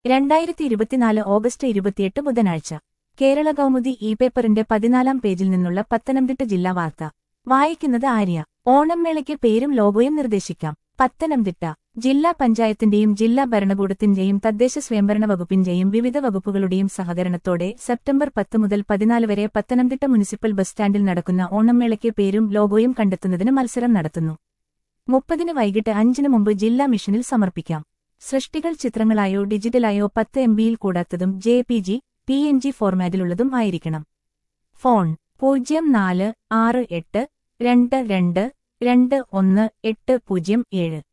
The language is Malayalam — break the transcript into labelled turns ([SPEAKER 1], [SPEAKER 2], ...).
[SPEAKER 1] രണ്ടായിരത്തി ഇരുപത്തിനാല് ഓഗസ്റ്റ് ഇരുപത്തിയെട്ട് ബുധനാഴ്ച കേരള കൗമുദി ഇ പേപ്പറിന്റെ പതിനാലാം പേജിൽ നിന്നുള്ള പത്തനംതിട്ട ജില്ലാ വാർത്ത വായിക്കുന്നത് ആര്യ ഓണം മേളയ്ക്ക് പേരും ലോഗോയും നിർദ്ദേശിക്കാം പത്തനംതിട്ട ജില്ലാ പഞ്ചായത്തിന്റെയും ജില്ലാ ഭരണകൂടത്തിന്റെയും തദ്ദേശ സ്വയംഭരണ വകുപ്പിന്റെയും വിവിധ വകുപ്പുകളുടെയും സഹകരണത്തോടെ സെപ്റ്റംബർ പത്ത് മുതൽ പതിനാല് വരെ പത്തനംതിട്ട മുനിസിപ്പൽ ബസ് സ്റ്റാൻഡിൽ നടക്കുന്ന ഓണം മേളയ്ക്ക് പേരും ലോഗോയും കണ്ടെത്തുന്നതിന് മത്സരം നടത്തുന്നു മുപ്പതിന് വൈകിട്ട് അഞ്ചിന് മുമ്പ് ജില്ലാ മിഷനിൽ സമർപ്പിക്കാം സൃഷ്ടികൾ ചിത്രങ്ങളായോ ഡിജിറ്റലായോ പത്ത് എം ബിയിൽ കൂടാത്തതും J P G P N G ഫോർമാറ്റിലുള്ളതും ആയിരിക്കണം ഫോൺ പൂജ്യം നാല് ആറ് എട്ട് രണ്ട് രണ്ട് രണ്ട് ഒന്ന് എട്ട് പൂജ്യം ഏഴ്